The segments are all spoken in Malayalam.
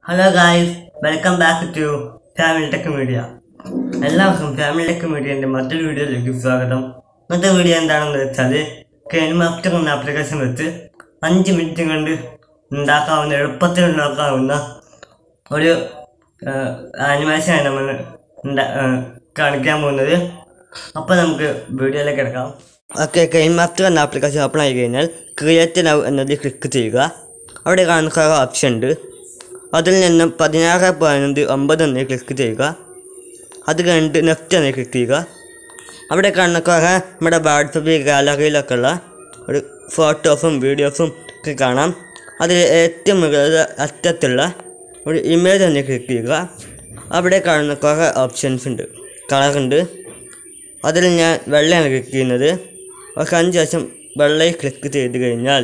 hello guys welcome back to family tech media എല്ലാവർക്കും ഫാമിലി ടെക് മീഡിയൻ്റെ മറ്റൊരു വീഡിയോയിലേക്ക് സ്വാഗതം ഇന്നത്തെ വീഡിയോ എന്താണെന്ന് വെച്ചാൽ കെയിൻ മാസ്റ്റർ എന്ന ആപ്ലിക്കേഷൻ വെച്ച് അഞ്ച് മിനിറ്റ് കൊണ്ട് ഉണ്ടാക്കാവുന്ന എളുപ്പത്തിൽ ഉണ്ടാക്കാവുന്ന ഒരു ആനിമേഷനാണ് നമ്മൾ ഉണ്ടാ- ആ, കാണിക്കാൻ പോകുന്നത് അപ്പോൾ നമുക്ക് വീഡിയോയിലേക്ക് എടുക്കാം ഓക്കെ കെയിൻ മാസ്റ്റർ എന്ന ആപ്ലിക്കേഷൻ ഓപ്പൺ ആയി കഴിഞ്ഞാൽ ക്രിയേറ്റ് നൗ എന്നതിൽ ക്ലിക്ക് ചെയ്യുക അവിടെ കാണുന്ന കുറേ ഓപ്ഷൻ ഉണ്ട് അതിൽ നിന്നും പതിനാറ് പതിനഞ്ച് ഒമ്പത് എന്നതിൽ ക്ലിക്ക് ചെയ്യുക അത് കഴിഞ്ഞിട്ട് നെക്സ്റ്റ് എന്നതിൽ ക്ലിക്ക് ചെയ്യുക അവിടെ കാണുന്ന കുറേ നമ്മുടെ വാട്സപ്പ് ഗാലറിയിലൊക്കെ ഉള്ള ഒരു ഫോട്ടോസും വീഡിയോസും ഒക്കെ കാണാം അതിൽ ഏറ്റവും മുകളിൽ അറ്റത്തുള്ള ഒരു ഇമേജ് എന്നതിൽ ക്ലിക്ക് ചെയ്യുക അവിടെ കാണുന്ന കുറേ ഓപ്ഷൻസ് ഉണ്ട് കളറുണ്ട് അതിൽ ഞാൻ വെള്ളയാണ് ക്ലിക്ക് ചെയ്യുന്നത് ഒക്കെ അഞ്ച് ശേഷം വെള്ളയിൽ ക്ലിക്ക് ചെയ്ത് കഴിഞ്ഞാൽ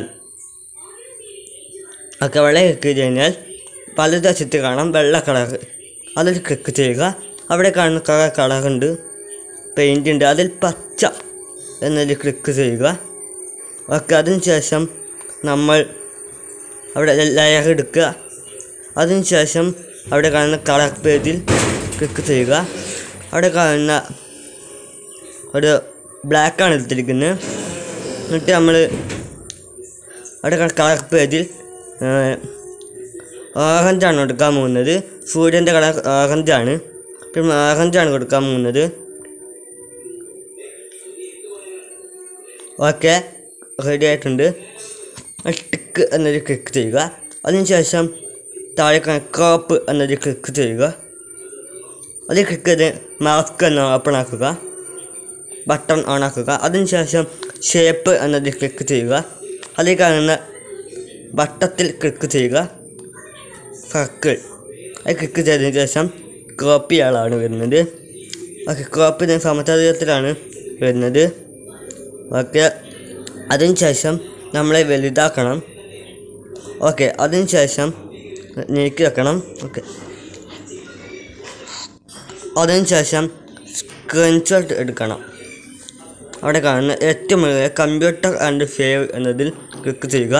ഒക്കെ വെള്ളയിൽ ക്ലിക്ക് ചെയ്ത് കഴിഞ്ഞാൽ വലതുവശത്ത് കാണാം വെള്ള കളർ അതിൽ ക്ലിക്ക് ചെയ്യുക അവിടെ കാണുന്ന കുറേ കളറുണ്ട് പെയിൻ്റ് ഉണ്ട് അതിൽ പച്ച എന്നതിൽ ക്ലിക്ക് ചെയ്യുക ഓക്കെ അതിന് ശേഷം നമ്മൾ അവിടെ ലെയർ എടുക്കുക അതിന് ശേഷം അവിടെ കാണുന്ന കളർ പേജിൽ ക്ലിക്ക് ചെയ്യുക അവിടെ കാണുന്ന ഒരു ബ്ലാക്കാണ് എടുത്തിരിക്കുന്നത് എന്നിട്ട് നമ്മൾ അവിടെ കളർ പേജിൽ ഓറഞ്ചാണ് കൊടുക്കാൻ പോകുന്നത് സൂര്യൻ്റെ കളർ ഓറഞ്ചാണ് പിന്നെ ഓറഞ്ചാണ് കൊടുക്കാൻ പോകുന്നത് ഓക്കെ റെഡി ആയിട്ടുണ്ട് ടിക്ക് എന്നതിൽ ക്ലിക്ക് ചെയ്യുക അതിനുശേഷം താഴെ ക്രോപ്പ് എന്നതിൽ ക്ലിക്ക് ചെയ്യുക അതിൽ ക്ലിക്ക് ചെയ്ത് മാസ്ക് എന്ന് ഓപ്പൺ ആക്കുക ബട്ടൺ ഓൺ ആക്കുക അതിനുശേഷം ഷേപ്പ് എന്നതിൽ ക്ലിക്ക് ചെയ്യുക അതിൽ കാണുന്ന വട്ടത്തിൽ ക്ലിക്ക് ചെയ്യുക സർക്കിൾ അത് ക്ലിക്ക് ചെയ്തതിന് ശേഷം ക്രോപ്പ് ചെയ്യാളാണ് വരുന്നത് ഓക്കെ ക്രോപ്പ് ചെയ്യുന്ന സമചതുരത്തിലാണ് വരുന്നത് ഓക്കെ അതിന് ശേഷം നമ്മളെ വലുതാക്കണം ഓക്കെ അതിന് ശേഷം നീക്കി വെക്കണം ഓക്കെ അതിന് ശേഷം സ്ക്രീൻഷോട്ട് എടുക്കണം അവിടെ കാണുന്ന ഏറ്റവും മുകളിൽ കമ്പ്യൂട്ടർ ആൻഡ് സേവ് എന്നതിൽ ക്ലിക്ക് ചെയ്യുക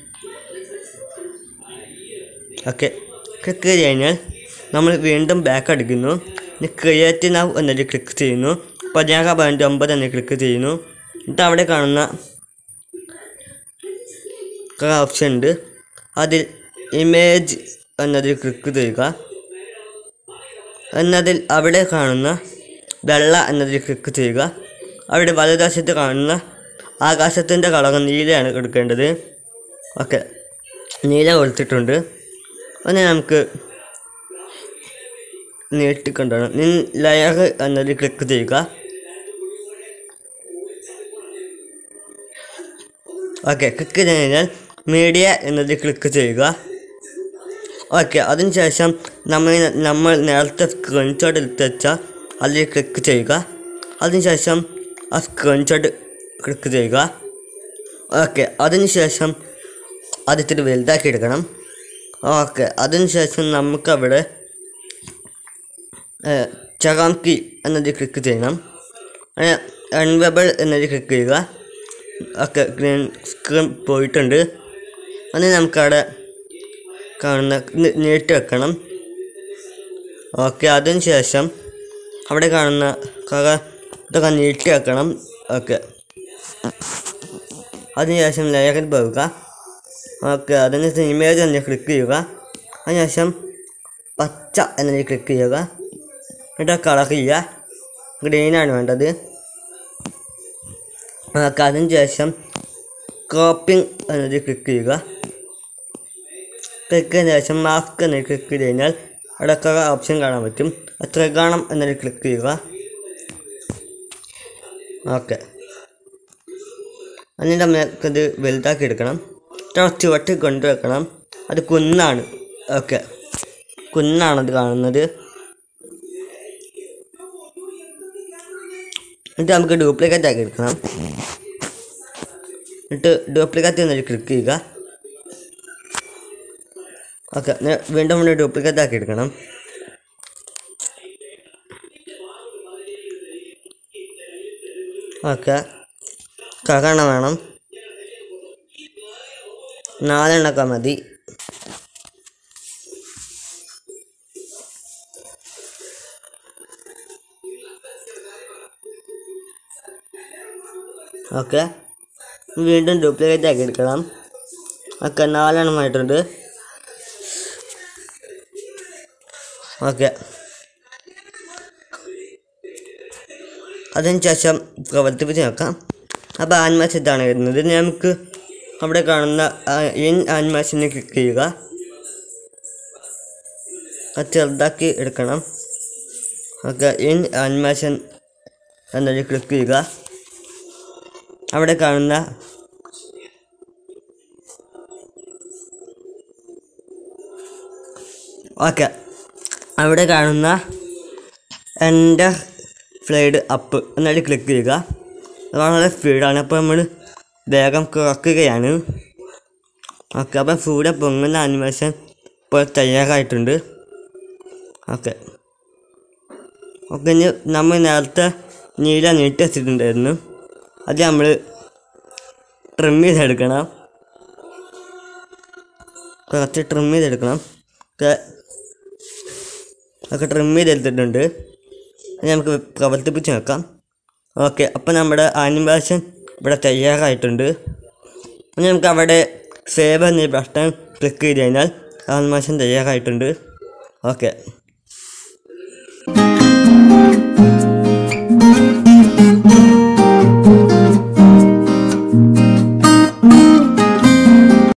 ഓക്കെ ക്ലിക്ക് ചെയ്ത് കഴിഞ്ഞാൽ നമ്മൾ വീണ്ടും ബാക്ക് അടിക്കുന്നു ഇനി ക്രിയേറ്റ് നൗ എന്നതിൽ ക്ലിക്ക് ചെയ്യുന്നു പതിനാറ് പതിനഞ്ച് ഒമ്പത് എന്നതിൽ ക്ലിക്ക് ചെയ്യുന്നു എന്നിട്ട് അവിടെ കാണുന്ന കുറേ ഓപ്ഷൻ ഉണ്ട് അതിൽ ഇമേജ് എന്നതിൽ ക്ലിക്ക് ചെയ്യുക എന്നതിൽ അവിടെ കാണുന്ന വെള്ള എന്നതിൽ ക്ലിക്ക് ചെയ്യുക അവിടെ വലതുവശത്ത് കാണുന്ന ആകാശത്തിൻ്റെ കളർ നീലയാണ് എടുക്കേണ്ടത് ഓക്കെ നീല കൊടുത്തിട്ടുണ്ട് അതിനെ നമുക്ക് നീട്ടിക്കൊണ്ടുവരണം നിൻ ലെയർ എന്നതിൽ ക്ലിക്ക് ചെയ്യുക ഓക്കെ ക്ലിക്ക് ചെയ്ത് കഴിഞ്ഞാൽ മീഡിയ എന്നതിൽ ക്ലിക്ക് ചെയ്യുക ഓക്കെ അതിനുശേഷം നമ്മൾ നമ്മൾ നേരത്തെ സ്ക്രീൻഷോട്ട് എടുത്ത് വെച്ചാൽ അതിൽ ക്ലിക്ക് ചെയ്യുക അതിനുശേഷം ആ സ്ക്രീൻഷോട്ട് ക്ലിക്ക് ചെയ്യുക ഓക്കെ അതിനുശേഷം അത് ഇത്തിരി വലുതാക്കി എടുക്കണം ഓക്കെ അതിനുശേഷം നമുക്കവിടെ ചകാംകി എന്നതിൽ ക്ലിക്ക് ചെയ്യണം അൺവെബിൾ എന്നതിൽ ക്ലിക്ക് ചെയ്യുക ഓക്കെ ഗ്രീൻ സ്ക്രീൻ പോയിട്ടുണ്ട് അതിന് നമുക്കവിടെ കാണുന്ന നി- നീട്ടി വെക്കണം ഓക്കെ അതിന് ശേഷം അവിടെ കാണുന്ന കറ ഇതൊക്കെ നീട്ടി വെക്കണം ഓക്കെ അതിനുശേഷം ലെയറിൽ പോകുക ഓക്കെ അതിനുശേഷം ഇമേജ് എന്നതിൽ ക്ലിക്ക് ചെയ്യുക അതിനുശേഷം പച്ച എന്നതിൽ ക്ലിക്ക് ചെയ്യുക എന്നിട്ട് കളർ ചെയ്യുക ഗ്രീനാണ് വേണ്ടത് ഓക്കെ അതിന് ശേഷം ക്രോപ്പിംഗ് എന്നതിൽ ക്ലിക്ക് ചെയ്യുക ക്ലിക്ക് ചെയ്തതിന് ശേഷം മാസ്ക് എന്നതിൽ ക്ലിക്ക് ചെയ്ത് കഴിഞ്ഞാൽ അവിടെ കുറേ ഓപ്ഷൻ കാണാൻ പറ്റും ത്രികോണം എന്നതിൽ ക്ലിക്ക് ചെയ്യുക ഓക്കെ എന്നിട്ട് നമുക്കത് വലുതാക്കി എടുക്കണം ചുവട്ടി കൊണ്ടുവെക്കണം അത് കുന്നാണ് ഓക്കെ കുന്നാണത് കാണുന്നത് എന്നിട്ട് നമുക്ക് ഡ്യൂപ്ലിക്കേറ്റ് ആക്കി എടുക്കണം എന്നിട്ട് ഡ്യൂപ്ലിക്കേറ്റ് എന്നതിൽ ക്ലിക്ക് ചെയ്യുക ഓക്കെ വീണ്ടും വീണ്ടും ഡ്യൂപ്ലിക്കേറ്റ് ആക്കി എടുക്കണം ഓക്കെ കകണം വേണം നാലെണ്ണൊക്കെ മതി ഓക്കെ വീണ്ടും ഡ്യൂപ്ലിക്കേറ്റ് ആക്കി എടുക്കണം ഓക്കെ നാലെണ്ണമായിട്ടുണ്ട് ഓക്കെ അതിന് ശേഷം പ്രവർത്തിപ്പിച്ച് നോക്കാം അപ്പോൾ ആനിമേഷൻ ഇതാണ് വരുന്നത് ഇനി നമുക്ക് അവിടെ കാണുന്ന ഇൻ ആനിമേഷനിൽ ക്ലിക്ക് ചെയ്യുക അത് ചെറുതാക്കി എടുക്കണം ഓക്കെ ഇൻ ആനിമേഷൻ എന്നതിൽ ക്ലിക്ക് ചെയ്യുക അവിടെ കാണുന്ന ഓക്കെ അവിടെ കാണുന്ന എൻ്റെ ഫ്ലൈഡ് അപ്പ് എന്നതിൽ ക്ലിക്ക് ചെയ്യുക അത് വളരെ സ്പീഡാണ് അപ്പോൾ നമ്മൾ വേഗം കുറക്കുകയാണ് ഓക്കെ അപ്പം സൂര്യ പൊങ്ങുന്ന ആനിമേഷൻ ഇപ്പോൾ തയ്യാറായിട്ടുണ്ട് ഓക്കെ ഓക്കെ ഇനി നമ്മൾ നേരത്തെ നീല നീട്ടി വെച്ചിട്ടുണ്ടായിരുന്നു അത് നമ്മൾ ട്രിം ചെയ്തെടുക്കണം കുറച്ച് ട്രിം ചെയ്തെടുക്കണം ഒക്കെ ഒക്കെ ട്രിം ചെയ്തെടുത്തിട്ടുണ്ട് ഇനി നമുക്ക് പ്രവർത്തിപ്പിച്ച് നോക്കാം ഓക്കെ അപ്പോൾ നമ്മുടെ ആനിമേഷൻ ഇവിടെ തയ്യാറായിട്ടുണ്ട് ഇനി നമുക്ക് അവിടെ സേവ് എന്ന ബട്ടൺ ക്ലിക്ക് ചെയ്ത് കഴിഞ്ഞാൽ ആനിമേഷൻ തയ്യാറായിട്ടുണ്ട് ഓക്കെ